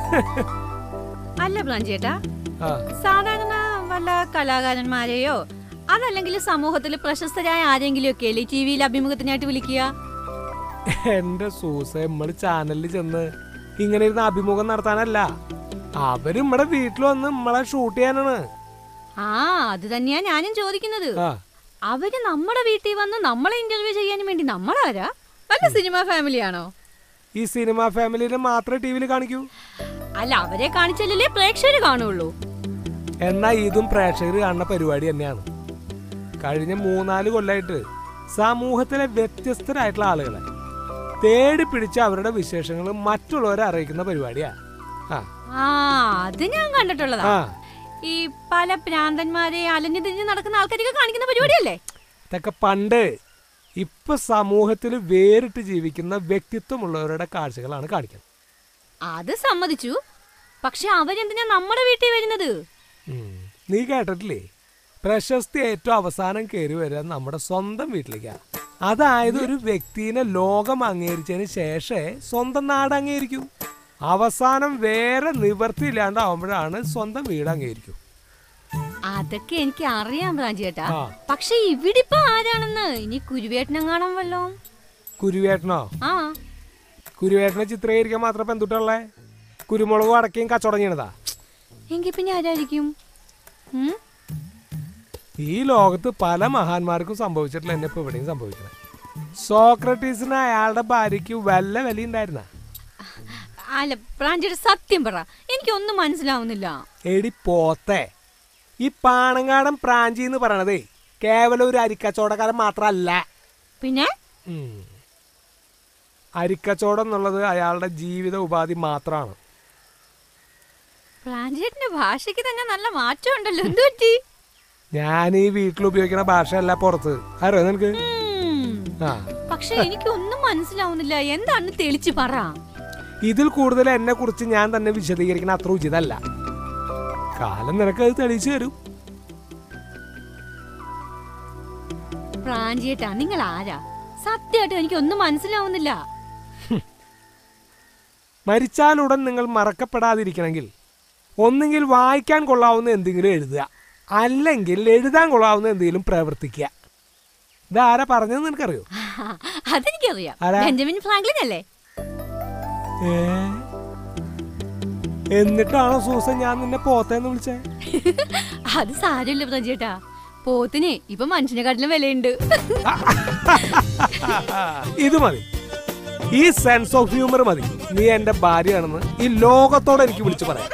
അല്ല ബ്രാഞ്ചേട്ടാ ആ സാധാരണ വല്ല കലാകാരന്മാരെയോ അതല്ലെങ്കിൽ സമൂഹത്തിൽ പ്രശസ്തരായ ആരെങ്കിലും ഒക്കെ അല്ലേ ടി വിയിൽ അഭിമുഖത്തിനായിട്ട് വിളിക്കുക എന്റെ സൂസ നമ്മള് ചാനലിൽ ചെന്ന് ഇങ്ങനെ ഇരുന്ന് അഭിമുഖം നടത്താനല്ല അവര് നമ്മടെ വീട്ടിൽ വന്ന് നമ്മളെ ഷൂട്ട് ചെയ്യാനാണ് ആ അത് തന്നെയാ ഞാനും ചോദിക്കുന്നത് ആ അവര് നമ്മുടെ വീട്ടിൽ വന്ന് നമ്മളെ ഇന്റർവ്യൂ ചെയ്യാൻ വേണ്ടി നമ്മളാരാ വല്ല സിനിമ ഫാമിലിയാണോ ഈ സിനിമ ഫാമിലിനെ മാത്രമേ ടി വിയിൽ കാണിക്കൂ അല്ല അവരെ കാണിച്ചാലല്ലേ പ്രേക്ഷകര് കാണുള്ളൂ എന്നാ ഇതും പ്രേക്ഷകർ കാണുന്ന പരിപാടി തന്നെയാണ് കഴിഞ്ഞ മൂന്നാല് കൊല്ലായിട്ട് സമൂഹത്തിലെ വ്യത്യസ്തരായിട്ടുള്ള ആളുകളെ തേടി പിടിച്ച് അവരുടെ വിശേഷങ്ങൾ മറ്റുള്ളവരെ അറിയിക്കുന്ന പരിപാടിയാ ആ ആ അത് ഞാൻ കണ്ടിട്ടുള്ളതാ ആ ഈ പല പ്രാന്തന്മാരെ അലഞ്ഞു തിരിഞ്ഞ് നടക്കുന്ന ആൾക്കാരൊക്കെ കാണിക്കുന്ന പരിപാടിയല്ലേ ഇതൊക്കെ പണ്ട് ഇപ്പൊ സമൂഹത്തിൽ വേറിട്ട് ജീവിക്കുന്ന വ്യക്തിത്വമുള്ളവരുടെ കാഴ്ചകളാണ് കാണിക്കുന്നത് അത് സമ്മതിച്ചു പക്ഷെ അവരെന്തിനാ നമ്മുടെ വീട്ടിൽ വരുന്നത് ഉം. നീ കേട്ടിട്ടില്ലേ പ്രശസ്തി ഏറ്റവും അവസാനം കയറി വരിക നമ്മുടെ സ്വന്തം വീട്ടിലേക്കാ അതായത് ഒരു വ്യക്തിനെ ലോകം അംഗീകരിച്ചതിന് ശേഷമേ സ്വന്തം നാട് അംഗീകരിക്കൂ അവസാനം വേറെ നിവർത്തി ഇല്ലാണ്ടാവുമ്പോഴാണ് സ്വന്തം വീട് അംഗീകരിക്കൂ അതൊക്കെ എനിക്ക് അറിയാം ബ്രാഞ്ചേട്ടാ ആ. പക്ഷെ ഇവിടെ ഇപ്പൊ ആരാണെന്ന് ഇനി കുരുവേട്ടനെങ്ങാണം വല്ലോ കുരുവേട്ടനോ ആ കുരുവേട്ടനെ ചിത്രീകരിക്കാൻ മാത്രം പെന്തുട്ടുള്ളേ കുരുമുളകും അടക്കയും കച്ചവടം ചെയ്യണതാ എങ്കി പിന്നെ ആരായിരിക്കും ഉം? ഈ ലോകത്ത് പല മഹാന്മാർക്കും സംഭവിച്ചിട്ടില്ല എന്നെ ഇപ്പൊ ഇവിടെയും സംഭവിക്കണം സോക്രട്ടീസിന് അയാളുടെ ഭാര്യയ്ക്ക് വല്ല വിലയുണ്ടായിരുന്ന അല്ല ബ്രാഞ്ചേട്ട സത്യം പറ എനിക്കൊന്നും മനസ്സിലാവുന്നില്ല എടി പോത്തെ ഈ പാണങ്ങാടൻ പ്രാഞ്ചി എന്ന് പറയണതേ കേവലം ഒരു അരിക്കച്ചവടക്കാരൻ മാത്രമല്ല പിന്നെ ഉം. അരിക്കച്ചവടം എന്നുള്ളത് അയാളുടെ ജീവിത ഉപാധി മാത്രമാണ് ബ്രാഞ്ചേട്ടന്റെ ഭാഷയ്ക്ക് തന്നെ നല്ല മാറ്റം ഉണ്ടല്ലോ എന്തു പറ്റി ഞാൻ ഈ വീട്ടിൽ ഉപയോഗിക്കുന്ന ഭാഷയല്ല പുറത്ത് അറിയോ നിനക്ക് ഉം. ആ പക്ഷെ എനിക്കൊന്നും മനസ്സിലാവുന്നില്ല എന്താണെന്ന് തെളിച്ച് പറ ഇതിൽ കൂടുതൽ എന്നെ കുറിച്ച് ഞാൻ തന്നെ വിശദീകരിക്കുന്ന അത്ര ഉചിതല്ല കാലം നിനക്ക് അത് തെളിയിച്ചു തരും പ്രാഞ്ചിയേട്ടാ നിങ്ങൾ ആരാ സത്യമായിട്ടും എനിക്കൊന്നും മനസ്സിലാവുന്നില്ല മരിച്ചാലുടൻ നിങ്ങൾ മറക്കപ്പെടാതിരിക്കണമെങ്കിൽ ഒന്നുകിൽ വായിക്കാൻ കൊള്ളാവുന്ന എന്തെങ്കിലും എഴുതുക അല്ലെങ്കിൽ എഴുതാൻ കൊള്ളാവുന്ന എന്തെങ്കിലും പ്രവർത്തിക്കുക ഇതാരാ പറഞ്ഞത് നിനക്കറിയോ അതെനിക്കറിയാം ആരാ? ബെഞ്ചമിൻ ഫ്രാങ്ക്ലിൻ അല്ലേ ഏ? എന്നിട്ടാണോ സൂസൻ ഞാൻ നിന്നെ പോത്തേന്ന് വിളിച്ചേ അത് സാരമില്ല പ്രാഞ്ചിയേട്ടാ പോത്തിനെ ഇപ്പൊ മനുഷ്യനെക്കാട്ടിലും വിലയുണ്ട് ഇത് മതി ഈ സെൻസ് ഓഫ് ഹ്യൂമർ മതി നീ എന്റെ ഭാര്യയാണെന്ന് ഈ ലോകത്തോടെ എനിക്ക് വിളിച്ചു പറയാം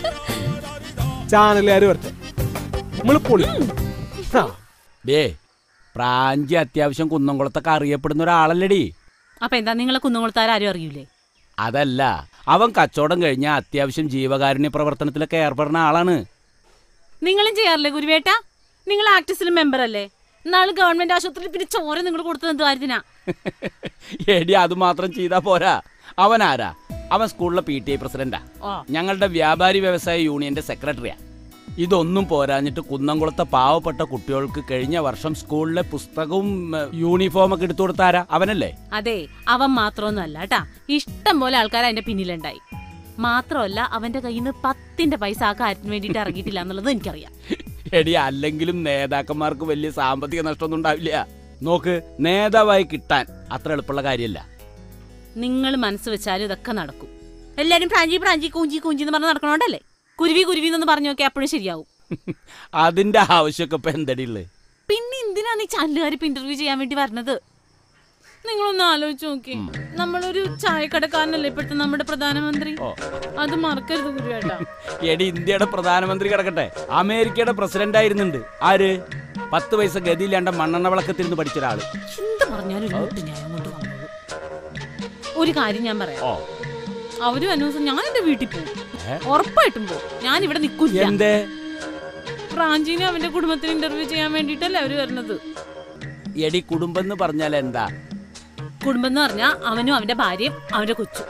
ചാനലുകാർ വരട്ടെ നമ്മള് പൊളി ആ ഡേ പ്രാഞ്ചി അത്യാവശ്യം കുന്നംകുളത്തൊക്കെ അറിയപ്പെടുന്ന ഒരാളല്ലടി അപ്പൊ എന്താ നിങ്ങളെ കുന്നുകൊളുത്താർ ആരും അറിയൂലേ അതല്ല അവൻ കച്ചവടം കഴിഞ്ഞാൽ അത്യാവശ്യം ജീവകാരുണ്യ പ്രവർത്തനത്തിലൊക്കെ ഏർപ്പെടുന്ന ആളാണ് നിങ്ങളും ചെയ്യാറില്ലേ ഗുരുവേട്ട നിങ്ങൾ ആക്ടീസിലും മെമ്പർ അല്ലേ നാളെ ഗവൺമെന്റ് ആശുപത്രിയിൽ പിന്നെ ചോര നിങ്ങൾ കൊടുത്തത് എന്ത് കാര്യത്തിനാ എടി അത് മാത്രം ചെയ്താ പോരാ അവൻ ആരാ അവൻ സ്കൂളിലെ പി ടി ഐ പ്രസിഡന്റാ ഓ ഞങ്ങളുടെ വ്യാപാരി വ്യവസായ യൂണിയന്റെ സെക്രട്ടറിയാ ഇതൊന്നും പോരാഞ്ഞിട്ട് കുന്നംകുളത്തെ പാവപ്പെട്ട കുട്ടികൾക്ക് കഴിഞ്ഞ വർഷം സ്കൂളിലെ പുസ്തകവും യൂണിഫോം ഒക്കെ എടുത്തു കൊടുത്താരാ അവനല്ലേ അതെ അവൻ മാത്രമൊന്നും അല്ല കേട്ടാ ഇഷ്ടം പോലെ ആൾക്കാർ അതിന്റെ പിന്നിലുണ്ടായി മാത്രമല്ല അവന്റെ കയ്യിൽ നിന്ന് പത്തിന്റെ പൈസ ആ കാര്യത്തിന് വേണ്ടിയിട്ട് ഇറങ്ങിയിട്ടില്ല എന്നുള്ളത് എനിക്കറിയാം എടി അല്ലെങ്കിലും നേതാക്കന്മാർക്ക് വലിയ സാമ്പത്തിക നഷ്ടമൊന്നും ഉണ്ടാവില്ല നോക്ക് നേതാവായി കിട്ടാൻ അത്ര എളുപ്പമുള്ള കാര്യമല്ല നിങ്ങൾ മനസ്സ് വെച്ചാലും ഇതൊക്കെ നടക്കും എല്ലാരും പ്രാഞ്ചി പ്രാഞ്ചി കൂഞ്ചി കൂഞ്ചി എന്ന് പറഞ്ഞ് നടക്കണോണ്ടല്ലേ കുരുവി കുരുവി എന്നൊന്ന് പറഞ്ഞു നോക്കി അപ്പോഴും ശരിയാവും അതിന്റെ ആവശ്യമൊക്കെ ഇപ്പൊ എന്തടി ഉള്ളത് പിന്നെ എന്തിനാണ് ഈ ചാനലുകാർ ഇപ്പൊ ഇന്റർവ്യൂ ചെയ്യാൻ വേണ്ടി വരുന്നത് നിങ്ങളൊന്ന് ആലോചിച്ച് നോക്കി നമ്മളൊരു ചായക്കടക്കാരനല്ലേ ഇപ്പോഴത്തെ നമ്മുടെ പ്രധാനമന്ത്രി ഓ. അത് മറക്കരുത് ഗുരുവേട്ടാ എടി ഇന്ത്യയുടെ പ്രധാനമന്ത്രി കിടക്കട്ടെ അമേരിക്കയുടെ പ്രസിഡന്റ് ആയിരുന്നുണ്ട് ആര് പത്ത് പൈസ ഗതിയില്ലാണ്ട മണ്ണെണ്ണ വിളക്കത്തിരുന്ന് പഠിച്ച ഒരാള് എന്ത് പറഞ്ഞാലും ഒരു മുട്ട് ന്യായം കൊണ്ട് വന്നോളൂ ഒരു കാര്യം ഞാൻ പറയാം ഓ അവരും അന്വേഷിച്ചു ഞാൻ എന്റെ വീട്ടിൽ പോകും ഏ? ഉറപ്പായിട്ടും പോകും ഞാൻ ഇവിടെ നിൽക്കില്ല എന്തേ പ്രാഞ്ചീനെ അവന്റെ കുടുംബത്തിന് ഇന്റർവ്യൂ ചെയ്യാൻ വേണ്ടിയിട്ടല്ലേ അവര് വരുന്നത് എടി കുടുംബം എന്ന് പറഞ്ഞാൽ എന്താ കുടുംബം എന്ന് പറഞ്ഞാൽ അവനും അവന്റെ ഭാര്യയും അവന്റെ കൊച്ചും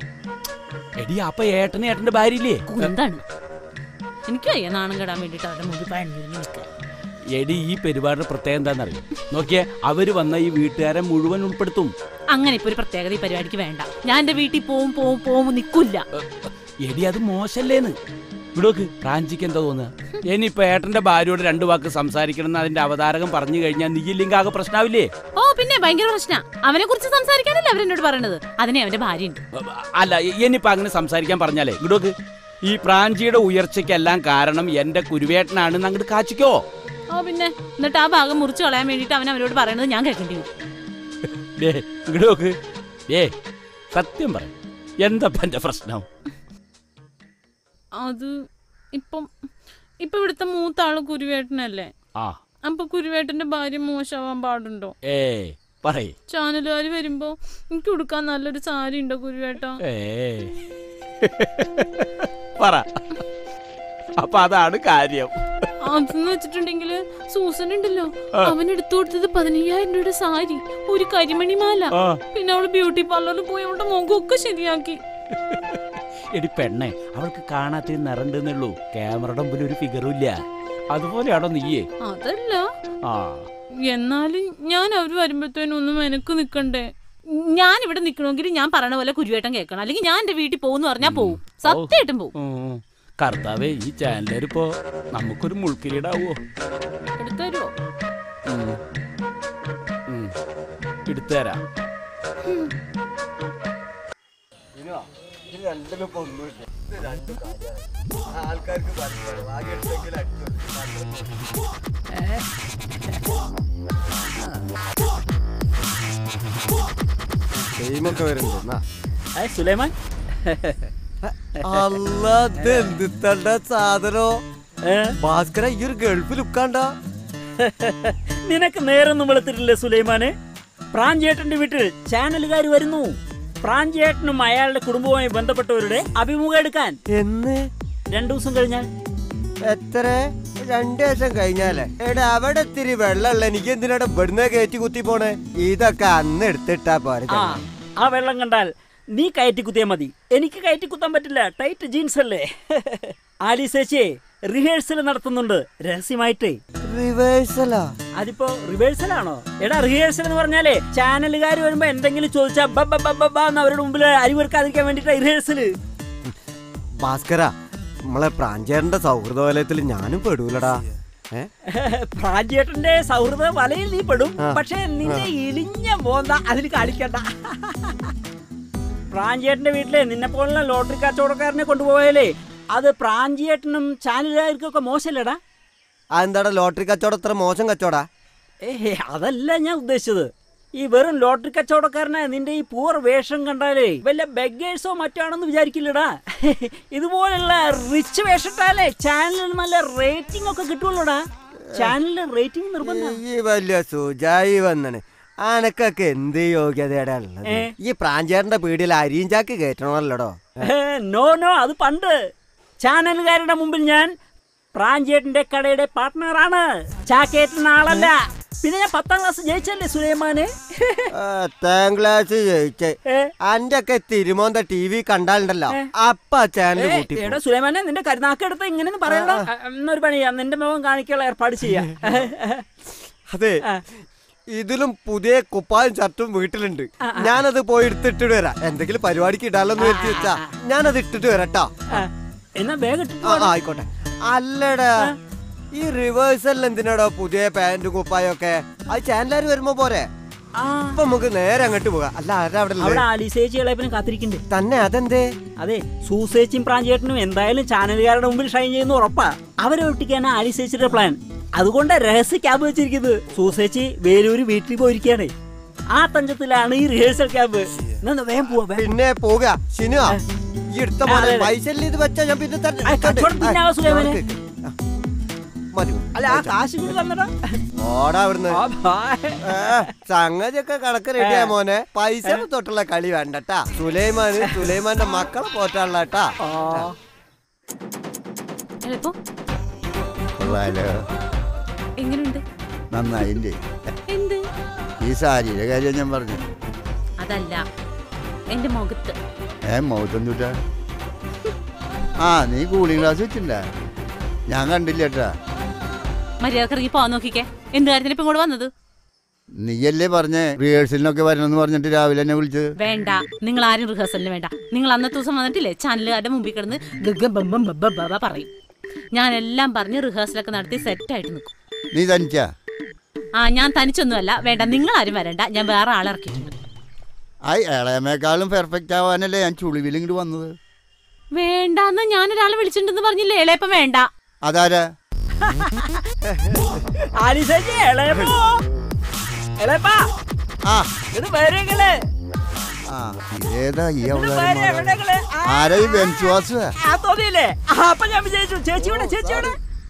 എടി അപ്പൊ ഏട്ടന് ഏട്ടന്റെ ഭാര്യയില്ലേ എന്താണ് എനിക്ക് വയ്യ നാണം കെടാൻ വേണ്ടിട്ട് അവരുടെ മുമ്പിൽ പഴഞ്ഞിരുന്ന് നിൽക്കാൻ എടി ഈ പരിപാടിയുടെ പ്രത്യേകത എന്താണെന്നറിയോ നോക്കിയേ അവര് വന്ന ഈ വീട്ടുകാരെ മുഴുവൻ ഉൾപ്പെടുത്തും അങ്ങനെ ഇപ്പൊ ഒരു പ്രത്യേകത ഈ പരിപാടിക്ക് വേണ്ട ഞാൻ എന്റെ വീട്ടിൽ പോവും പോവും പോവും നിൽക്കില്ല എടി അത് മോശല്ലേന്ന് ഇവിടോക്ക് പ്രാഞ്ചിക്ക് എന്താ തോന്നുക ഇനിയിപ്പൊ ഏട്ടന്റെ ഭാര്യയോട് രണ്ടു വാക്ക് സംസാരിക്കണം എന്ന് അതിന്റെ അവതാരകം പറഞ്ഞു കഴിഞ്ഞാൽ നീയില്ലെങ്കിൽ ആകെ പ്രശ്നാവില്ലേ ഓ പിന്നെ ഭയങ്കര പ്രശ്ന അവനെ കുറിച്ച് സംസാരിക്കാനല്ലേ അവരെന്നോട് പറയണത് അതിനെ അവന്റെ ഭാര്യയുണ്ട് അല്ല ഇനിയിപ്പൊ അങ്ങനെ സംസാരിക്കാൻ പറഞ്ഞാലേ ഇവിടോക്ക് ഈ പ്രാഞ്ചിയുടെ ഉയർച്ചയ്ക്കെല്ലാം കാരണം എന്റെ കുരുവേട്ടനാണെന്ന് അങ്ങോട്ട് കാച്ചിക്കോ ഓ പിന്നെ എന്നിട്ട് ആ ഭാഗം മുറിച്ചു കളയാൻ വേണ്ടിട്ട് അവൻ അവരോട് പറയണത് ഞാൻ കേൾക്കേണ്ടി വരും ഡേ ഇങ്ങോട്ട് നോക്ക് ഏ സത്യം പറ എന്താ എന്റെ പ്രശ്നം അത് ഇപ്പം ഇപ്പൊ ഇവിടുത്തെ മൂത്ത ആള് കുരുവേട്ടനല്ലേ ആ അപ്പൊ കുരുവേട്ടന്റെ ഭാര്യ മോശമാവാൻ പാടുണ്ടോ ഏ പറയ് ചാനലുകാർ വരുമ്പോ എനിക്ക് കൊടുക്കാൻ നല്ലൊരു സാരി ഉണ്ടോ കുരുവേട്ട ഏ പറ അപ്പൊ അതാണ് കാര്യം അതെന്ന് വെച്ചിട്ടുണ്ടെങ്കിൽ സൂസൻ ഉണ്ടല്ലോ അവൻ എടുത്തു കൊടുത്തത് പതിനയ്യായിരം രൂപയുടെ സാരി ഒരു കരിമണി മാല ആ. പിന്നെ അവള് ബ്യൂട്ടി പാർലറിൽ പോയി അവളുടെ മുഖമൊക്കെ ശരിയാക്കി എടി പെണ്ണെ അവൾക്ക് കാണാത്ത നിറണ്ടെന്നുള്ളൂ ക്യാമറയുടെ മുമ്പിൽ ഒരു ഫിഗറും ഇല്ല അതുപോലെയാണോ നീയേ അതല്ല ആ എന്നാലും ഞാൻ അവര് വരുമ്പോഴത്തേനും ഒന്നും എനക്ക് നിക്കണ്ടേ ഞാൻ ഇവിടെ നിക്കണമെങ്കിൽ ഞാൻ പറയണ പോലെ കുരുവേട്ടൻ കേൾക്കണം അല്ലെങ്കിൽ ഞാൻ എന്റെ വീട്ടിൽ പോകുന്നു പറഞ്ഞാൽ പോവും സത്യമായിട്ടും പോവും ഉം. കർത്താവേ ഈ ചാനലിപ്പോ നമുക്കൊരു മുൾക്കിരീടാവോ എടുത്തരുവോ എടുത്തുതരാം ഗെയിമൊക്കെ വരുന്നുണ്ട് എന്നാ. സുലൈമാൻ അല്ല എന്തിത്തണ്ട സാധനോ ഭാസ്കര ഈ ഒരു ഗൾഫ് ലുക്കാണ്ട നിനക്ക് നേരൊന്നും വെളുത്തിട്ടില്ലേ സുലൈമാനെ പ്രാഞ്ചേട്ടന്റെ വീട്ടിൽ ചാനലുകാർ വരുന്നു പ്രാഞ്ചേട്ടനും അയാളുടെ കുടുംബവുമായി ബന്ധപ്പെട്ടവരുടെ അഭിമുഖം എടുക്കാൻ എന്ന് രണ്ടു ദിവസം കഴിഞ്ഞാൽ എത്ര രണ്ടു ദിവസം കഴിഞ്ഞാലേ എടാ അവിടെ ഇത്തിരി വെള്ളമുള്ള എനിക്ക് എന്തിനാടെ ഇവിടുന്ന് കയറ്റി കുത്തി പോണേ ഇതൊക്കെ അന്ന് എടുത്തിട്ടാ പോരെ ആ ആ വെള്ളം കണ്ടാൽ നീ കയറ്റി കുത്തിയാ മതി എനിക്ക് കയറ്റി കുത്താൻ പറ്റില്ല ടൈറ്റ് ജീൻസ് അല്ലേ ആലിസേച്ചിയെ റിഹേഴ്സൽ നടത്തുന്നുണ്ട് രഹസ്യമായിട്ട് റിവേഴ്സലാ അതിപ്പോ റിഹേഴ്സൽ ആണോ എടാ റിഹേഴ്സൽ എന്ന് പറഞ്ഞാലേ ചാനലുകാർ വരുമ്പോ എന്തെങ്കിലും ചോദിച്ചാ ബ ബ ബ ബ ബ എന്ന് അവരുടെ മുമ്പിൽ അരിവെടുക്കാതിരിക്കാൻ വേണ്ടിട്ടാ റിഹേഴ്സല് ഭാസ്കര നമ്മളെ പ്രാഞ്ചേരന്റെ സൗഹൃദ വലയത്തിൽ ഞാനും പെടൂലടാ ഏ പ്രാഞ്ചേട്ടന്റെ സൗഹൃദ വലയിൽ നീ പെടും ആ. പക്ഷെ നിന്നെ ഇളിഞ്ഞ മോന്ത അതിൽ കാണിക്കണ്ട പ്രാഞ്ചേട്ടന്റെ വീട്ടിലെ നിന്നെ പോലുള്ള ലോട്ടറി കച്ചവടക്കാരനെ കൊണ്ടുപോയാലേ അത് പ്രാഞ്ചേട്ടനും ചാനലുകാർക്കൊക്കെ മോശമല്ലടാ അതെന്താടാ ലോട്ടറി കച്ചവടം ഇത്ര മോശം കച്ചവടാ ഏഹ് അതല്ല ഞാൻ ഉദ്ദേശിച്ചത് ഈ വെറും ലോട്ടറി കച്ചവടക്കാരനെ നിന്റെ ഈ പൂർ വേഷം കണ്ടാലേ വല്ല ബെഗേഴ്സോ മറ്റാണെന്ന് വിചാരിക്കില്ലടാ ഇതുപോലുള്ള റിച്ച് വേഷട്ടാലേ ചാനലിന് നല്ല റേറ്റിംഗ് ഒക്കെ കിട്ടുള്ളൂടാ ചാനലിന് റേറ്റിംഗ് നിർബന്ധം ഈ വലിയ സുജായി വന്നണ് അനക്കൊക്കെ എന്ത് യോഗ്യതയുടെ ഉള്ളത് ഏ? ഈ പ്രാഞ്ചേരന്റെ പീടിയിൽ അരിയും ചാക്ക് കയറ്റണമല്ലോടോ നോ നോ അത് പണ്ട് ചാനലുകാരുടെ മുമ്പിൽ ഞാൻ പ്രാഞ്ചേട്ടന്റെ കടയുടെ പാർട്ട്ണറാണ് ചാക്കേറ്റുന്ന ആളല്ല പിന്നെ ഞാൻ പത്താം ക്ലാസ് ജയിച്ചല്ലേ സുലൈമാനെ പത്താം ക്ലാസ് ജയിച്ചേ ഏ? അന്റെ ഒക്കെ തിരുമോന്ത ടി വി കണ്ടാലുണ്ടല്ലോ അപ്പ ചാനൽ ഏ, കൂട്ടി എടാ സുലൈമാനെ നിന്റെ കരുനാക്കെടുത്ത് ഇങ്ങനെ പറയണ്ട എന്നൊരു പണി ചെയ്യാം നിന്റെ മുഖം കാണിക്കാനുള്ള ഏർപ്പാട് ചെയ്യാം അതെ ആ. ഇതിലും പുതിയ കുപ്പായും ഷർട്ടും വീട്ടിലുണ്ട് ഞാനത് പോയി എടുത്തിട്ടിട്ട് വരാം എന്തെങ്കിലും പരിപാടിക്ക് ഇടാലോന്ന് വെച്ച് വെച്ചാ ഞാനത് ഇട്ടിട്ട് വരാട്ടോ ആ, എന്നാ വേഗം ഇട്ടിട്ട് ആ പോടാ. ആ, ആയിക്കോട്ടെ അല്ലടാ ഈ റിവേഴ്സൽ എന്തിനാടോ പുതിയ പാന്റും കുപ്പായും ഒക്കെ അത് ചാനലാര് വരുമ്പോ പോരെ ആ, അപ്പൊ നമുക്ക് നേരെ അങ്ങോട്ട് പോകാം അല്ല ആരാ അവിടെ ഉള്ളത്? അവിടെ ആലിസേച്ചി ഇളയപ്പനും കാത്തിരിക്കുന്നുണ്ട് തന്നെ അതെന്തേ അതെ സൂസേച്ചും പ്രാഞ്ചേട്ടനും എന്തായാലും ചാനലുകാരുടെ മുമ്പിൽ ഷൈൻ ചെയ്യുന്ന ഉറപ്പാ അവരെ ഒട്ടിക്കാനാ ആലിസേച്ചിയുടെ പ്ലാൻ അതുകൊണ്ടാ രഹസ്യ ക്യാബ് വെച്ചിരിക്കുന്നത് സൂസേച്ചി വേലൂര് വീട്ടിൽ പോയിരിക്കാണ് ആ തഞ്ചത്തിലാണ് ഈ റിഹേഴ്സൽ ക്യാബ് എന്നാ വേഗം പോവാ വേഗം. പിന്നെ പോക ഷിനു ഈ എടുത്ത ആ, പോലെ അതെ, അതെ. പൈസ അല്ലേ ഇത് വെച്ചാ ഞാൻ പിന്നെ തന്നെ ആ, കച്ചവടം പിന്നെ ആവാം, സുലൈമാനെ. ആ, മതി മതി. അല്ല ആ കാശ് കൂടി തന്നടാ ഓടാ അവിടുന്ന് ആ, bye. ഏ, സംഗതിയൊക്കെ കണക്ക് റെഡിയാ മോനെ പൈസ തൊട്ടുള്ള കളി വേണ്ടട്ടാ സുലൈമാന് സുലൈമാന്റെ മക്കളെ പോറ്റാനുള്ള കേട്ടാ ആ. എളുപ്പം കൊള്ളാലോ എങ്ങനെയുണ്ട് നന്നായില്ലേ എന്ത് ഈ സാരിയുടെ കാര്യം ഞാൻ പറഞ്ഞു അതല്ല എന്റെ മുഖത്ത് ഏ മൗത്തം ചൂട്ടാ ആ നീ കൂളിംഗ് ഗ്ലാസ് വെച്ചില്ല ഞാൻ കണ്ടില്ല കേട്ടാ മര്യാദക്ക് ഇറങ്ങി പോവാൻ നോക്കിക്കേ എന്ത് കാര്യത്തിന് ഇപ്പൊ ഇങ്ങോട്ട് വന്നത് നീയല്ലേ പറഞ്ഞേ റിഹേഴ്സലിനൊക്കെ വരണമെന്ന് പറഞ്ഞിട്ട് രാവിലെ എന്നെ വിളിച്ചത് വേണ്ട നിങ്ങൾ ആരും റിഹേഴ്സലിന് വേണ്ട നിങ്ങൾ അന്നത്തെ ദിവസം വന്നിട്ടില്ലേ ചാനലുകാരുടെ മുമ്പിൽ കിടന്ന് ഗഗ ബമ്പം ബബ്ബ ബബ പറയും ഞാൻ എല്ലാം പറഞ്ഞ് റിഹേഴ്സലൊക്കെ നടത്തി സെറ്റായിട്ട് നിൽക്കും നീ തനിച്ചാ ആ ഞാൻ തനിച്ചൊന്നുമല്ല വേണ്ട നിങ്ങൾ ആരും വരണ്ട ഞാൻ വേറെ ആളെ ഇറക്കിയിട്ടുണ്ട് ആയി ഇളയമേക്കാളും പെർഫെക്റ്റ് ആവാനല്ലേ ഞാൻ ചുളിവിൽ ഇങ്ങോട്ട് വന്നത് വേണ്ടാന്ന് ഞാൻ ഒരാളെ വിളിച്ചിട്ടുണ്ടെന്ന് പറഞ്ഞില്ലേ ഇളയപ്പം വേണ്ട അതാരാ ആലിസേച്ചി ഇളയപ്പോ ഇളയപ്പാ ആ ഇത് വരങ്ങള് ആ ഇതേതാ ഈ വരെ അവതാരം എവിടെങ്ങള് ആ, ആരാ ഈ ബെൻസുവാസ് ആ തോന്നിയില്ലേ ആ, അപ്പൊ ഞാൻ വിചാരിച്ചു ചേച്ചിയുടെ ചേച്ചിയുടെ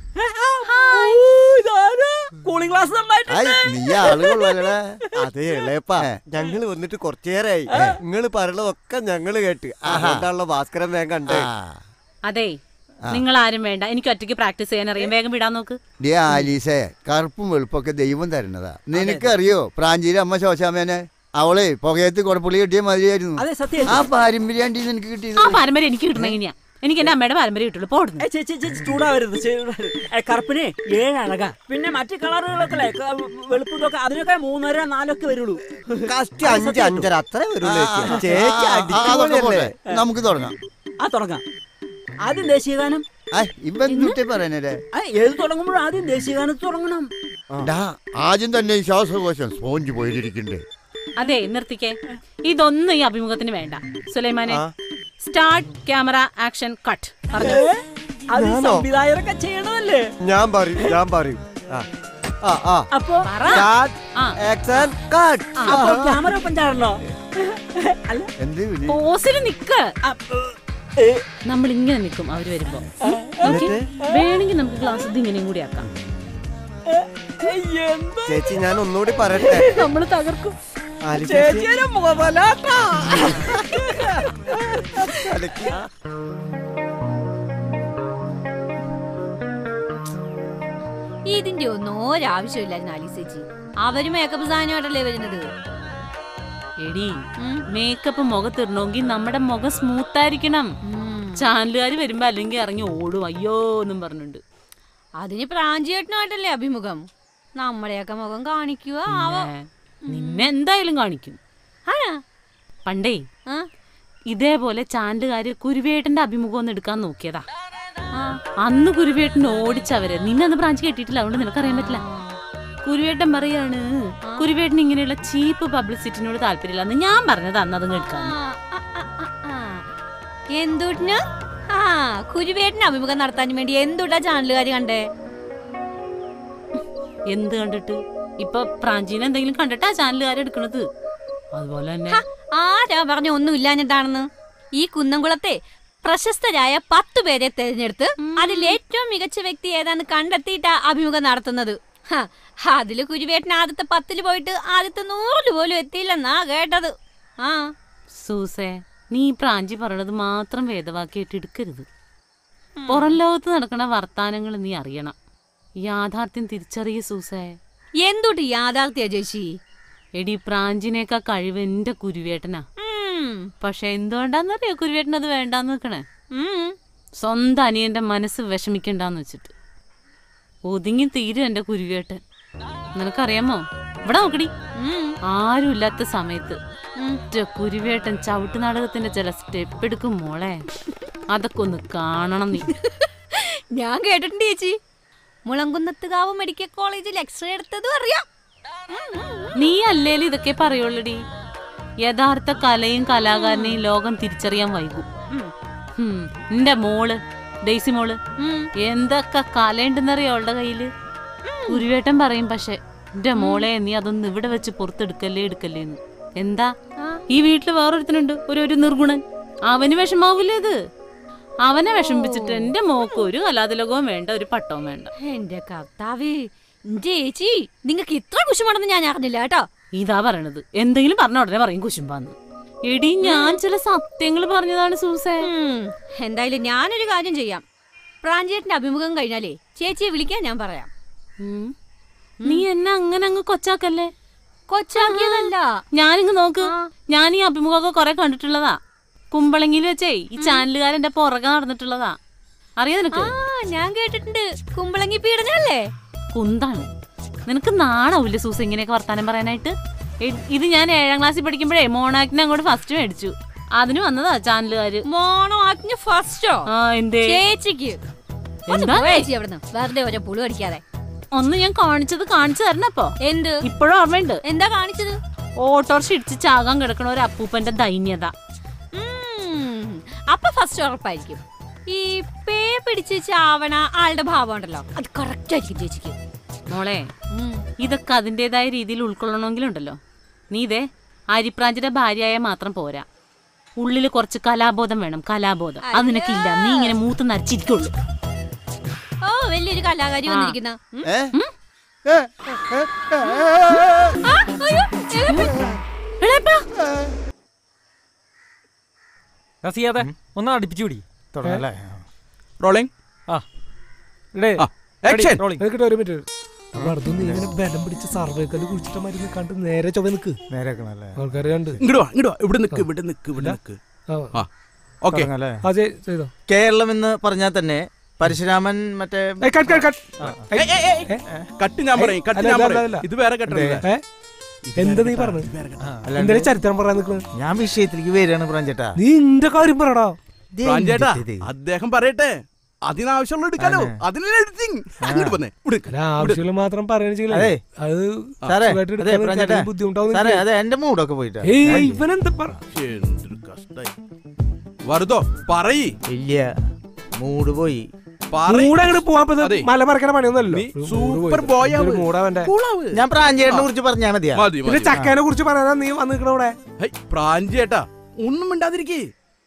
കൂളിംഗ് ഗ്ലാസ് ആയി നന്നായിട്ടുണ്ട് നീ ആള് കൊള്ളാലേ അതെ ഇളയപ്പാ ഞങ്ങള് വന്നിട്ട് കുറച്ചേരായി നിങ്ങള് പറയണതൊക്കെ ഞങ്ങള് കേട്ട് അതുകൊണ്ടാണല്ലോ ഭാസ്കരൻ വേഗം കണ്ടേ ആ അതെ നിങ്ങൾ ആരും വേണ്ട എനിക്ക് ഒറ്റയ്ക്ക് പ്രാക്ടീസ് ചെയ്യാൻ അറിയാം വേഗം വിടാൻ നോക്ക് ഡേ ആലീസേ കറുപ്പും വെളുപ്പൊക്കെ ദൈവം തരുന്നതാ നിനക്കറിയോ പ്രാഞ്ചിയിലെ അമ്മ ശോശാമേനെ അവളെ പുകയത്ത് കുടപ്പുള്ളി കിട്ടിയ മതിയായിരുന്നു അതെ സത്യം ആ പാരമ്പര്യാണ്ടി നിനക്ക് കിട്ടിയത് ആ പാരമ്പര്യം എനിക്ക് കിട്ടണ എങ്ങനെയാ എനിക്ക് എന്റെ അമ്മയുടെ പാരമ്പര്യം കിട്ടുള്ളൂ പോടുന്നു ഏ, ചേച്ചി ചേച്ചി ചൂടാവരുത് ചൂടാവരുത്. ഏ, കറുപ്പിന് ഏഴ് അഴക പിന്നെ മറ്റു കളറുകളൊക്കെ അല്ലേ ക- വെളുപ്പതൊക്കെ അതിനൊക്കെ മൂന്നര നാലൊക്കെ വരുള്ളൂ കസ്റ്റ് അഞ്ച് അഞ്ചര അത്ര വരുള്ളൂ ചേച്ചി. ചേച്ചി ആ, ആ, അതൊക്കെ പോട്ടെ അടിപൊളിയല്ലേ നമുക്ക് തുടങ്ങാം ആ തുടങ്ങാം ആദ്യം ദേശീയഗാനം ആ ഇവൻ എന്തുട്ടേ പറയാനേ ആ എഴുതി തുടങ്ങുമ്പോൾ ആദ്യം ദേശീയഗാനത്ത് തുടങ്ങണം ആദ്യം തന്നെ ഈ ശ്വാസകോശം സ്പോഞ്ച് പോയിരിക്കണ്ടേ അതെ നിർത്തിക്കേ ഇതൊന്നും ഈ അഭിമുഖത്തിന് വേണ്ട സുലൈമാനെ സ്റ്റാർട്ട് ക്യാമറ ആക്ഷൻ കട്ട് പറഞ്ഞു അത് ഈ ഞാനോ? സംവിധായകരൊക്കെ ചെയ്യണമല്ലേ ഞാൻ പറയും ഞാൻ പറയും ആ ആ ആ അപ്പൊ Start, ആ. action, cut. അപ്പൊ ക്യാമറ ഒപ്പം ചാടണോ അല്ല എന്ത് വിളി? പോസിൽ നിക്ക് അപ്പൊ, ഏ, നമ്മൾ ഇങ്ങനെ നിൽക്കും അവര് വരുമ്പോ നോക്കി വേണമെങ്കിൽ നമുക്ക് ക്ലാസ് ഇത് ഇങ്ങനെയും കൂടി ആക്കാം എന്താ ചേച്ചി ഞാൻ ഒന്നുകൂടി പറയട്ടെ നമ്മൾ തകർക്കും ആലി ചേച്ചി ചേച്ചിയുടെ മുഖമല്ലാട്ടാ തലയ്ക്ക് ഇതിന്റെ ഒന്നും ഒരാവശ്യമില്ലായിരുന്നു ആലിസേച്ചി അവര് മേക്കപ്പ് സാധനമായിട്ടല്ലേ വരുന്നത് എടി ഉം. മേക്കപ്പ് മുഖത്തിടണമെങ്കിൽ നമ്മുടെ മുഖം സ്മൂത്ത് ആയിരിക്കണം ഉം. ചാനലുകാർ വരുമ്പോ അല്ലെങ്കിൽ ഇറങ്ങി ഓടും അയ്യോ എന്നും പറഞ്ഞുണ്ട് അതിന് പ്രാഞ്ചിയേട്ടനായിട്ടല്ലേ അഭിമുഖം നമ്മുടെയൊക്കെ മുഖം കാണിക്കുക ആവോ നിന്നെ എന്തായാലും കാണിക്കും ആണാ പണ്ടേ ആ? ഇതേപോലെ ചാനലുകാര് കുരുവേട്ടന്റെ അഭിമുഖം ഒന്ന് എടുക്കാൻ നോക്കിയതാ ആ. അന്ന് കുരുവേട്ടൻ ഓടിച്ചവര് നിന്നെ അന്ന് ബ്രാഞ്ച് കെട്ടിയിട്ടില്ല അതുകൊണ്ട് നിനക്കറിയാൻ പറ്റില്ല കുരുവേട്ടൻ പറയാണ് കുരുവേട്ടൻ ഇങ്ങനെയുള്ള ചീപ്പ് പബ്ലിസിറ്റിനോട് താല്പര്യമില്ല എന്ന് ഞാൻ പറഞ്ഞത് അന്ന് അതങ്ങ് ആ, എടുക്കാൻ ആ, ആ, ആ, ആ. എന്തുട്ടിന് ആ കുരുവേട്ടന് അഭിമുഖം നടത്താൻ വേണ്ടി എന്തുട്ടാ ചാനലുകാര് കണ്ടേ എന്ത് കണ്ടിട്ട് ഇപ്പൊ പ്രാഞ്ചീന എന്തെങ്കിലും കണ്ടിട്ടാ ചാനലുകാരെ എടുക്കണത് അതുപോലെ തന്നെ ഹ, ആരാ പറഞ്ഞ ഒന്നും ഇല്ലാഞ്ഞിട്ടാണെന്ന് ഈ കുന്നംകുളത്തെ പ്രശസ്തരായ പത്തു പേരെ തെരഞ്ഞെടുത്ത് അതിൽ ഏറ്റവും മികച്ച വ്യക്തി ഏതാന്ന് കണ്ടെത്തിയിട്ടാ അഭിമുഖം നടത്തുന്നത് ഹ, അതില് കുരുവേട്ടൻ ആദ്യത്തെ പത്തില് പോയിട്ട് ആദ്യത്തെ നൂറില് പോലും എത്തിയില്ലെന്നാ കേട്ടത് ആ സൂസേ നീ ഈ പ്രാഞ്ചി പറയണത് മാത്രം വേദവാക്കിയിട്ട് എടുക്കരുത് പുറം ലോകത്ത് നടക്കണ വർത്താനങ്ങൾ നീ അറിയണം യാഥാർത്ഥ്യം തിരിച്ചറിയ സൂസേ എന്തുട്ട് യാഥാർത്ഥ്യ ചേച്ചി എടി പ്രാഞ്ചിനേക്കാ കഴിവ് എന്റെ കുരുവേട്ടനാ ഉം, പക്ഷെ എന്തുകൊണ്ടാന്നറിയോ കുരുവേട്ടൻ അത് വേണ്ടാന്ന് വെക്കണേ ഉം. സ്വന്തം അനിയന്റെ മനസ്സ് വിഷമിക്കണ്ടെന്ന് വെച്ചിട്ട് ഒതുങ്ങി തീരും എന്റെ കുരുവേട്ടൻ നിനക്കറിയാമോ ഇവിടെ നോക്കടി ഉം, ആരും ഇല്ലാത്ത സമയത്ത് ഉം. ഒറ്റ കുരുവേട്ടൻ ചവിട്ട് നാടകത്തിന്റെ ചില സ്റ്റെപ്പ് എടുക്കും മോളെ അതൊക്കെ ഒന്ന് കാണണം നീ ഞാൻ കേട്ടിട്ടുണ്ട് ചേച്ചി മുളങ്കുന്നത്തുകാവ് മെഡിക്കൽ കോളേജിൽ എക്സ്റേ എടുത്തതും അറിയാം ഉം, ഉം, ഉം. നീ അല്ലേലും ഇതൊക്കെ പറയുള്ളടി യഥാർത്ഥ കലയും കലാകാരനെയും ലോകം തിരിച്ചറിയാൻ വൈകും ഉം, ഹും, നിന്റെ മോള് ഡെയ്സി മോള് ഉം. എന്തൊക്കെ കലയുണ്ടെന്നറിയോ അവളുടെ കയ്യില് കുരുവേട്ടൻ പറയും പക്ഷെ എന്റെ മോളെ നീ അതൊന്നും ഇവിടെ വെച്ച് പുറത്തെടുക്കല്ലേ എടുക്കല്ലേന്ന് എന്താ ആ. ഈ വീട്ടില് വേറൊരുത്തനുണ്ട് ഒരു ഒരു നിർഗുണൻ അവന് വിഷമാവില്ലേ ഇത് അവനെ വിഷമിപ്പിച്ചിട്ട് എന്റെ മോക്ക് ഒരു കലാതിലകവും വേണ്ട ഒരു പട്ടവും വേണ്ട എന്റെ കർത്താവേ ചേച്ചി നിങ്ങക്ക് ഇത്ര കുശുമാണെന്ന് ഞാൻ അറിഞ്ഞില്ല കേട്ടോ ഇതാ പറയണത് എന്തെങ്കിലും പറഞ്ഞ ഉടനെ പറയും കുശുമ്പാന്ന് എടി ഞാൻ ചില സത്യങ്ങൾ പറഞ്ഞതാണ് സൂസേ ഉം, എന്തായാലും ഞാനൊരു കാര്യം ചെയ്യാം പ്രാഞ്ചേട്ടന്റെ അഭിമുഖം കഴിഞ്ഞാലേ ചേച്ചിയെ വിളിക്കാൻ ഞാൻ പറയാം ഉം. നീ എന്നെ അങ്ങനെ അങ്ങ് കൊച്ചാക്കല്ലേ കൊച്ചാക്കിയതല്ല ഞാനിങ്ങ് നോക്ക് ഞാൻ ഈ അഭിമുഖമൊക്കെ കുറെ കണ്ടിട്ടുള്ളതാ കുമ്പളങ്ങിയിൽ വെച്ചേ ഈ ചാനലുകാരന്റെ പുറകെ നടന്നിട്ടുള്ളതാ അറിയാ ആ നിനക്ക് ഞാൻ കേട്ടിട്ടുണ്ട് കുമ്പളങ്ങി പീഡനല്ലേ കുന്താണ് നിനക്ക് നാണാവൂല്ലേ സൂസ ഇങ്ങനെയൊക്കെ വർത്താനം പറയാനായിട്ട് എ- ഇത് ഞാൻ ഏഴാം ക്ലാസ്സിൽ പഠിക്കുമ്പോഴേ മോണാക്ടിനെ അങ്ങോട്ട് ഫസ്റ്റ് മേടിച്ചു അതിന് വന്നതാ ചാനലുകാര് മോണോ ആജ്ഞ ഫസ്റ്റോ ആ എന്തേ ചേച്ചിക്ക് ഒന്ന് എന്താ? പോയി ചേച്ചി അവിടുന്ന് വെറുതെ ഒരു പുളു അടിക്കാതെ ഒന്ന് ഞാൻ കാണിച്ചത് കാണിച്ചു തരണപ്പോ എന്ത് ഇപ്പോഴും ഓർമ്മയുണ്ട് എന്താ കാണിച്ചത് ഓട്ടോറിക്ഷ ഇടിച്ച് ചാകാൻ കിടക്കണ ഒരു അപ്പൂപ്പന്റെ ദൈന്യത ഉം, അപ്പൊ ഫസ്റ്റ് ഉറപ്പായിരിക്കും ഈ പേ പിടിച്ച് ചാവണ ആളുടെ ഭാവം ഉണ്ടല്ലോ അത് കറക്റ്റ് ആയിരിക്കും ചേച്ചിക്ക് മോളെ ഉം. ഇതൊക്കെ അതിൻ്റെതായ രീതിയിൽ ഉൾക്കൊള്ളണമെങ്കിലുണ്ടല്ലോ നീ ഇതേ അരിപ്രാഞ്ചിന്റെ ഭാര്യയായ മാത്രം പോരാ ഉള്ളിൽ കുറച്ച് കലാബോധം വേണം കലാബോധം അത് നിനക്കില്ല നീ ഇങ്ങനെ മൂത്ത് നരച്ചിരിക്കുള്ളൂ ഓ വലിയൊരു കലാകാരി വന്നിരിക്കുന്ന ഉം. ഏ? ഏ? ഏ? ഏ? ആ, അയ്യോ, എലപ്പൻ. എളേപ്പാ, റസിയാതെ ഒന്ന് അടുപ്പിച്ചു പിടി തുടങ്ങല്ലേ റോളിംഗ് ആ ഇടേ ആ, action. റോളിംഗ് നിനക്കിട്ട് ഒരു മിനിറ്റ് വെറുതെ നീ ഇങ്ങനെ ബലം പിടിച്ച് സർവേക്കല് കുടിച്ചിട്ട് മരുന്ന് കണ്ട് നേരെ ചൊവ്വ നിക്ക് നേരെക്കണല്ലേ ആൾക്കാർ കണ്ട് ഇങ്ങോട്ട് വാ ഇങ്ങോട്ട് വാ ഇവിടെ നിക്ക് ഇവിടെ നിക്ക് ഇവിടെ നിക്ക് ആ. ആ ഓക്കെ തുടങ്ങല്ലേ ആ ചെയ്- ചെയ്തോ കേരളം എന്ന് പറഞ്ഞാൽ തന്നെ പരശുരാമൻ മറ്റേ ഏയ് കട്ട് കട്ട് കട്ട് കട്ട് ഞാൻ പറയും കട്ട് അല്ല, ഞാൻ അല്ല, പറയും അല്ല. ഇത് വേറെ കട്ടല്ല ഏ എന്താ നീ പറഞ്ഞു എന്തായാലും ചരിത്രം പറയാൻ നിക്കണ് ഞാൻ വിഷയത്തിലേക്ക് വരികയാണ് പ്രാഞ്ചേട്ടാ നീ ഇന്റെ കാര്യം പറയടാ പ്രാഞ്ചേട്ടാ ഇത് ഇത്. അദ്ദേഹം പറയട്ടെ അതിനാവശ്യമുള്ള എടുക്കാലോ അതിനുള്ള എഡിറ്റിംഗ് അങ്ങോട്ട് വന്നേ ഇവിടെ നിക്ക്. അല്ല ആവശ്യമുള്ള മാത്രം പറയണെച്ചെങ്കിൽ അതെ. അത് സാറേ സുഖമായിട്ട് അതെ എടുക്കാൻ പ്രാഞ്ചേട്ടാ നിനക്ക് ബുദ്ധിമുട്ടാവും സാറേ അതെ എന്റെ മൂടൊക്കെ പോയിട്ടാ ഏയ് ഇവനെന്താ പറ എന്തൊരു കഷ്ടായി വരുതോ പറയ് ഇല്ല മൂട് പോയി പറയ് മൂടെ അങ്ങോട്ട് പോവാൻ പറ്റും അതെ. മല മറക്കണ പണിയൊന്നുമല്ലോ നീ സൂപ്പർ ബോയ് ആവ്. മൂടവന്റെ കൂളാവ്. ഞാൻ പ്രാഞ്ചേട്ടനെ കുറിച്ച് പറഞ്ഞാ മതിയാ മതി പിന്നെ മതി ചക്കേനെ കുറിച്ച് പറയാനാ നീ വന്ന് നിക്കണ ഇവിടെ ഹൈ, പ്രാഞ്ചേട്ടാ ഒന്നും മിണ്ടാതിരിക്കേ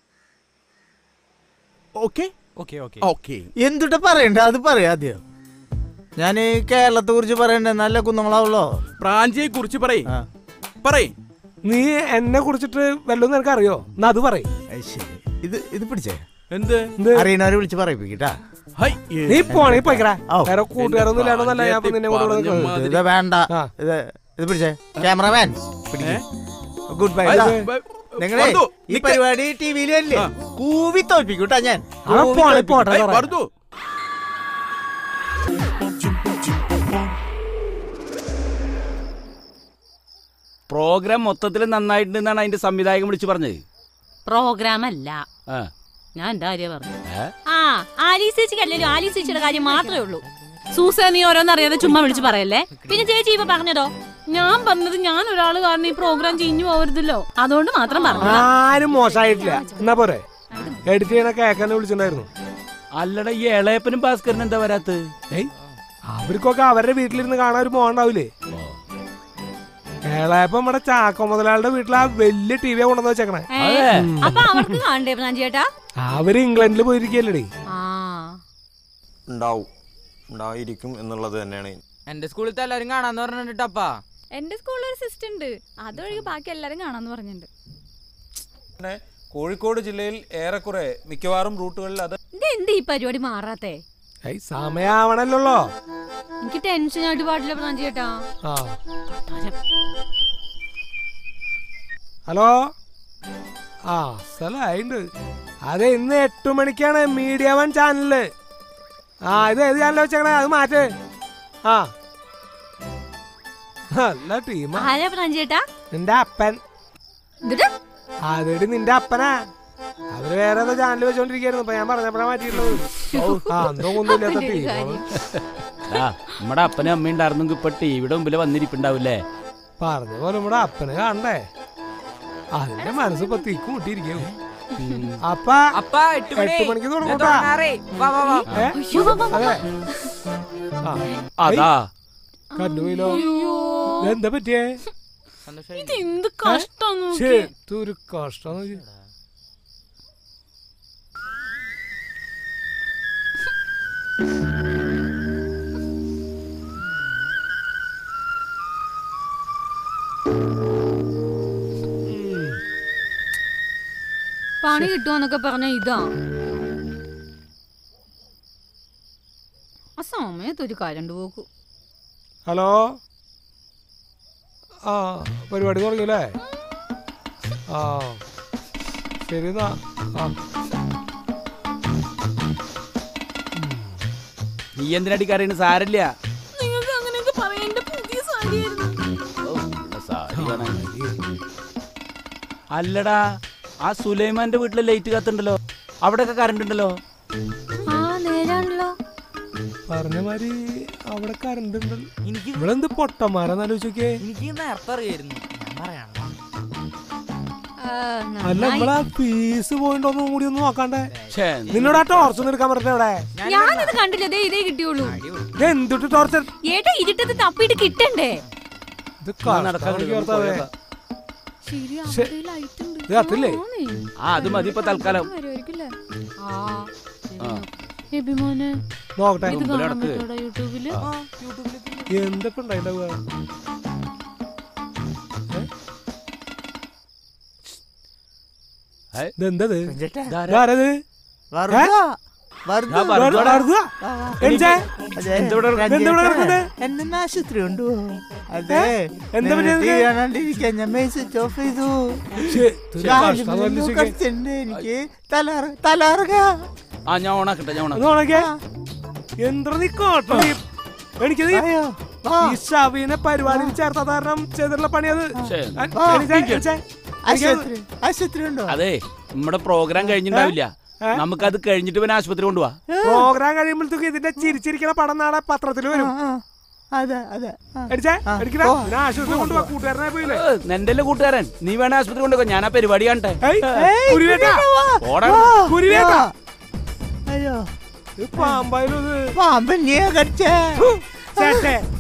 ഓക്കെ ഓക്കെ ഓക്കെ ഓക്കെ എന്തുട്ട പറയണ്ട അത് പറയാ ആദ്യം ഞാൻ കേരളത്തെ കുറിച്ച് പറയണ്ടേ നല്ല കുന്നങ്ങളാവുള്ളോ പ്രാഞ്ചിയെ കുറിച്ച് പറയ് ആ പറയ് നീ എന്നെ കുറിച്ചിട്ട് വല്ലതും നിനക്ക് അറിയോ എന്നാ അത് പറയും അത് ശരി ഇത് ഇത് പിടിച്ചേ എന്ത് എന്ത് അറിയണവരെ വിളിച്ച് പറയിപ്പിക്കട്ടാ ഹൈ, നീ പോണേ പോയിക്കടാ ഔ. വേറെ കൂട്ടുകാരൊന്നും ഇല്ലാണ്ടല്ല ഞാൻ ഇപ്പൊ നിന്നെ കൊണ്ട് ഇവിടെ പറഞ്ഞ നിൽക്കുന്നത്. മാതിരി. ഇത് വേണ്ട ആ. ഇത് ഇത് പിടിച്ചേ cameraman good bye hi, bye. നിങ്ങളെ വർദ്ധു, ഈ നിക്ക്. പരിപാടി ടി വിയിൽ അല്ലേ ആ. കൂവി തോൽപ്പിക്കൂട്ടാ ഞാൻ അവൻ കൂവി പോണേ തോൽപ്പിക്കും. പോട്ടെ ഹൈ, സാറേ. വർദ്ധു. പ്രോഗ്രാം മൊത്തത്തിൽ നന്നായിട്ടുണ്ടെന്നാണ് അതിന്റെ സംവിധായകൻ വിളിച്ചു പറഞ്ഞത് പ്രോഗ്രാം അല്ല ആ. ഞാൻ എന്റെ കാര്യം പറഞ്ഞു ഏ? ആ ആലീസ് ചേച്ചിക്ക് അല്ലല്ലോ ആലീസ് ചേച്ചിയുടെ കാര്യം മാത്രമേ ഉള്ളൂ സൂസ നീ ഓരോന്നറിയാതെ ചുമ്മാ വിളിച്ച് പറയല്ലേ പിന്നെ ചേച്ചി ഇപ്പൊ പറഞ്ഞതോ ഞാൻ പറഞ്ഞത് ഞാൻ ഒരാള് കാരണം ഈ പ്രോഗ്രാം ചെയ്ഞ്ഞു പോകരുതല്ലോ അതുകൊണ്ട് മാത്രം പറഞ്ഞു ആരും മോശമായിട്ടില്ല എന്നാ പോരെ എഡിറ്റ് ചെയ്യണ കേക്കന്നെ വിളിച്ചിട്ടുണ്ടായിരുന്നു അല്ലടാ ഈ ഇളയപ്പനും ഭാസ്കരനും എന്താ വരാത്തത് ഏയ് അവർക്കൊക്കെ അവരുടെ വീട്ടിലിരുന്ന് കാണാൻ ഒരു മോണ്ടാവില്ലേ ഏളായപ്പോ നമ്മുടെ ചാക്കോ മുതലാളുടെ വീട്ടിൽ ആ വലിയ ടി വി കൊണ്ടുവന്ന് വെച്ചേക്കണേ ഏ, അതെ. അപ്പൊ അവർക്ക് കാണണ്ടേ പ്രാഞ്ചേട്ടാ അവര് ഇംഗ്ലണ്ടിൽ പോയിരിക്കല്ലേ ആ ഉണ്ടാവും ഉണ്ടായിരിക്കും എന്നുള്ളത് തന്നെയാണ് എന്റെ സ്കൂളിലത്തെ എല്ലാരും കാണാന്ന് പറഞ്ഞിട്ടപ്പാ എന്റെ സ്കൂളിൽ ഒരു സിസ്റ്റം ഉണ്ട് അതൊഴികെ ബാക്കി എല്ലാരും കാണാന്ന് പറഞ്ഞിട്ടുണ്ട് കോഴിക്കോട് ജില്ലയിൽ ഏറെക്കുറെ മിക്കവാറും റൂട്ടുകളിൽ അത് ഇത് എന്ത് ഈ പരിപാടി മാറാത്തെ ഏയ് സമയാവണല്ലോ എനിക്ക് ടെൻഷൻ ആയിട്ട് പാടില്ല പ്രാഞ്ചേട്ടാ ആ ഹലോ ആ സ്ഥലമായിണ്ട് അതെ ഇന്ന് എട്ടു മണിക്കാണ് മീഡിയ വൺ ചാനലില് ആ ഇത് ഏത് ചാനൽ വെച്ചേക്കണേ അത് മാറ്റ് ആ നല്ല ടീമാ ആരാ പ്രാഞ്ചേട്ടാ നിന്റെ അപ്പൻ എന്നിട്ട് അതെടി നിന്റെ അപ്പനാ അവര് വേറെ ഏതോ ചാനൽ വെച്ചോണ്ടിരിക്കായിരുന്നു ഇപ്പൊ ഞാൻ പറഞ്ഞപ്പോഴാ മാറ്റിയിട്ടുള്ളത് ഓ, ആ എന്തോ ഒന്നുമില്ലാത്ത അതിന്റെ ഒരു ടീമാണ് ആ നമ്മുടെ അപ്പനും അമ്മയും ഉണ്ടായിരുന്നെങ്കിൽ ഇപ്പൊ ടിവിയുടെ മുമ്പിൽ വന്നിരിപ്പുണ്ടാവില്ലേ പറഞ്ഞ പോലെ നമ്മുടെ അപ്പനെ കാണണ്ടേ അതിന്റെ മനസ്സ് ഇപ്പൊ തിക്ക് മുട്ടിയിരിക്കും അപ്പ അപ്പ എട്ട് എട്ട് മണിക്ക് തുടങ്ങൂട്ടാ വാ വാ വാ ഏ? അതെ ആ അതാ കണ്ടുപോയില്ലോ എന്താ പറ്റിയേ ഇത് എന്ത് കഷ്ടം ഛേ, ഇതൊരു കഷ്ടം പണി കിട്ടുമെന്നൊക്കെ പറഞ്ഞ ഇതാ ആ സമയത്ത് ഒരു കരണ്ട് പോക്കു ഹലോ ആ പരിപാടി തുടങ്ങിയല്ലേ ആ ശരി എന്നാ ആ നീ എന്തിനടി കരയുന്നത് സാരല്ല നിങ്ങൾക്ക് അങ്ങനെയൊക്കെ പറയേണ്ട അല്ലടാ ആ സുലൈമാന്റെ വീട്ടിലെ ലൈറ്റ് കത്തുണ്ടല്ലോ അവിടെയൊക്കെ കറണ്ട് ഉണ്ടല്ലോ ആ നേരാണല്ലോ പറഞ്ഞ മാതിരി അവിടെ കറണ്ട് ഉണ്ടല്ലോ ഇവിടെ എന്ത് പൊട്ടന്മാരാന്ന് ആലോചിക്കേ എനിക്ക് നേരത്തെ അറിയായിരുന്നു ഞാൻ പറയാം ആ, അല്ല നന്നായി. നമ്മളാ ഫീസ് പോയിട്ടൊന്നും കൂടി ഒന്ന് നോക്കാണ്ടേ ഛേ, നിന്നോട് ആ ടോർച്ച് ഒന്ന് എടുക്കാൻ പറഞ്ഞ അവിടെ ഞാനത് കണ്ടില്ല ദേ ഇതേ കിട്ടിയുള്ളൂ ഇത് എന്തുട്ട് ടോർച്ചർ ഏട്ടാ ഇരുട്ടത്ത് തപ്പിയിട്ട് കിട്ടണ്ടേ ഇത് നടക്കാൻ കഷ്ടമാണ് കിടക്കുന്നു, കർത്താവേ. പോയേക്കാം. ശരി ശ്ശെ. അവിടെ ലൈറ്റ് ഉണ്ട് ഇത് കത്തില്ലേ? ആന്നേ. ആ അത് മതി ഇപ്പൊ തൽക്കാലം വരുമായിരിക്കുമല്ലേ ആ ആ. എബിമോനെ നോക്കട്ടെ ഇത് മുമ്പിൽ കാണാൻ നടക്ക്. പറ്റോടാ യൂട്യൂബില് എന്തൊക്കെ ഉണ്ടായിണ്ടാവുക ഏ? ഇതെന്തത് ഇതാരാ? ഇതാരത് വെറുതെ വെറുതെ ഞാൻ വെറുതെ വെറുതെ? എന്തേ? അതെ, എന്താ ഇവിടെ രഞ്ജേട്ടാ, എന്താ ഇവിടെ നടക്കുന്നത്? എന്നെ ഒന്ന് ആശുപത്രി കൊണ്ടുപോ അതെ എന്താ പറ്റിയത്? TV കാണാണ്ടിരിക്കാൻ ഞാൻ മെയ് സ്വിച്ച് ഓഫ് ചെയ്തു ശ്ശേ, ഇതൊരു കാലിന് കഷ്ടം തന്നെ മുന്നിൽ ശരിക്കും. കടിച്ചിട്ടുണ്ട് എനിക്ക് തലറ തലറക ആ ഞാൻ ഓണാക്കട്ടെ ഞാൻ ഒന്ന് ഓണാക്കട്ടെ നോക്കിയേ. എന്താ നീ കോട്ടം നീ? എനിക്കത് ഈ- അയ്യോ വാ ഈ ഷവീനെ പരിപാടിയിൽ ചേർത്ത കാരണം ചെയ്തിട്ടുള്ള പണി അത് ശ്ശേ. ആ, എനിക്ക് എനിക്കത് ആശുപത്രി ആശുപത്രി ഉണ്ടോ അതെ നമ്മുടെ പ്രോഗ്രാം കഴിഞ്ഞിട്ടുണ്ടാവില്ല ഏ? നമുക്കത് കഴിഞ്ഞിട്ട് പിന്നെ ആശുപത്രി കൊണ്ടുപോവാ പ്രോഗ്രാം കഴിയുമ്പോഴത്തേക്ക് ഇതിന്റെ ചിരിച്ചിരിക്കണ പടം നാളെ പത്രത്തിൽ വരും ആ, അതെ അതെ ആ. അടിച്ചേ ആ, അടിക്കടാ പോ. ഞാൻ ആശുപത്രി കൊണ്ടുപോവാ കൂട്ടുകാരനെ പോയില്ലേ നിന്റെ കൂട്ടുകാരൻ നീ വേണേ ആശുപത്രി കൊണ്ടുപോ ഞാൻ ആ പരിപാടി കാണട്ടെ ഏയ്, ഏയ്, കുരുവേട്ടാ. വാ. ഓടാ വാ. കുരുവേട്ടാ. അയ്യോ ഇത് പാമ്പായാലും ഇത് പാമ്പന്നെയാ കടിച്ചേ ചേട്ടേ